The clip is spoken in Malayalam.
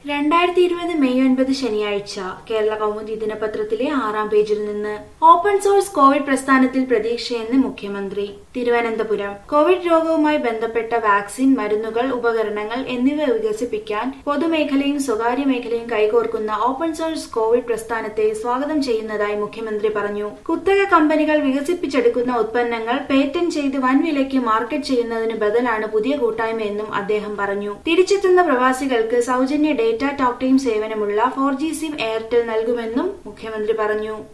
രണ്ടായിരത്തി ഇരുപത് മെയ് ഒൻപത് ശനിയാഴ്ച കേരള കൗമുദി ദിനപത്രത്തിലെ ആറാം പേജിൽ നിന്ന് ഓപ്പൺ സോഴ്സ് കോവിഡ് പ്രസ്ഥാനത്തിൽ പ്രതീക്ഷയെന്ന് മുഖ്യമന്ത്രി തിരുവനന്തപുരം കോവിഡ് രോഗവുമായി ബന്ധപ്പെട്ട വാക്സിൻ മരുന്നുകൾ ഉപകരണങ്ങൾ എന്നിവ വികസിപ്പിക്കാൻ പൊതുമേഖലയും സ്വകാര്യ മേഖലയും കൈകോർക്കുന്ന ഓപ്പൺ സോഴ്സ് കോവിഡ് പ്രസ്ഥാനത്തെ സ്വാഗതം ചെയ്യുന്നതായി മുഖ്യമന്ത്രി പറഞ്ഞു കുത്തക കമ്പനികൾ വികസിപ്പിച്ചെടുക്കുന്ന ഉത്പന്നങ്ങൾ പേറ്റന്റ് ചെയ്ത് വൻവിലയ്ക്ക് മാർക്കറ്റ് ചെയ്യുന്നതിന് ബദലാണ് പുതിയ കൂട്ടായ്മയെന്നും അദ്ദേഹം പറഞ്ഞു തിരിച്ചെത്തുന്ന പ്രവാസികൾക്ക് സൗജന്യ ഡേറ്റ ടോക്ക് ടൈം സേവനമുള്ള ഫോർ ജി സിം എയർടെൽ നൽകുമെന്നും മുഖ്യമന്ത്രി പറഞ്ഞു